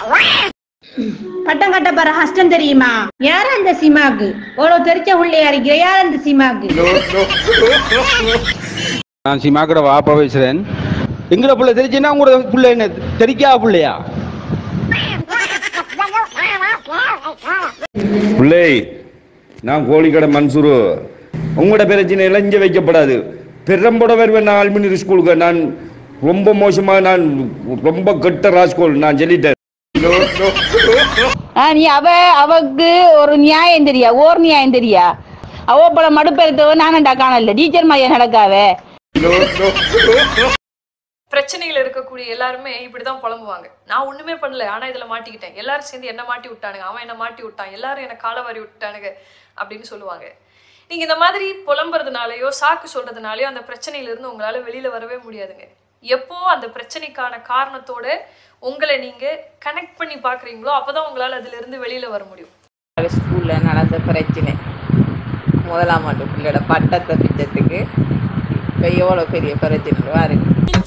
பட்டம் கட்ட போற கஷ்டம் தெரியுமா யார் அந்த சீமாக்கு அவ்வளவு தெரிச்ச உள்ளே இருக்கிற யார் அந்த சீமாக்கு நான் சிமாக்கட வாப்பா பேசுறேன் எங்கட பிள்ளை தெரிச்சுன்னா உங்களோட பிள்ளை என்ன தெரிக்கா பிள்ளையா பிள்ளை நான் கோழிக்கடை மன்சூரு உங்களோட பிரச்சனை எல்லாம் இங்கே வைக்கப்படாது பெரம்போட வருவேன் நான் ஆல்மினி ஸ்கூலுக்கு நான் ரொம்ப மோசமாக நான் ரொம்ப கெட்ட ராஸ்கோல் நான் சொல்லிட்டேன் ஆ, நீ அவ அவக்கு ஒரு நியாயம் தெரியா ஓர் நியாயம் தெரியா அவ போல மடுப்பெடுத்தவ நானண்டா காணல டீச்சர் மையா நடக்காவே பிரச்சனைகள் இருக்கக்கூடிய எல்லாருமே இப்படிதான் புலம்புவாங்க நான் ஒண்ணுமே பண்ணல ஆனா இதுல மாட்டிக்கிட்டேன் எல்லாரும் சேர்ந்து என்ன மாட்டி விட்டானுங்க அவன் என்ன மாட்டி விட்டான் எல்லாரும் என்ன கால வாரி விட்டானுங்க அப்படின்னு சொல்லுவாங்க நீங்க இந்த மாதிரி புலம்புறதுனாலயோ சாக்கு சொல்றதுனாலயோ அந்த பிரச்சனையில இருந்து உங்களால வெளியில வரவே முடியாதுங்க எப்போ அந்த பிரச்சனைக்கான காரணத்தோட உங்களை நீங்க கனெக்ட் பண்ணி பாக்குறீங்களோ அப்பதான் உங்களால அதுல இருந்து வெளியில வர முடியும் ஸ்கூல்ல நடந்த பிரச்சனை முதலாம் ஆண்டு பிள்ளையோட பட்டத்தை பிச்சத்துக்கு இப்போ எவ்வளோ பெரிய பிரச்சனை இருக்கு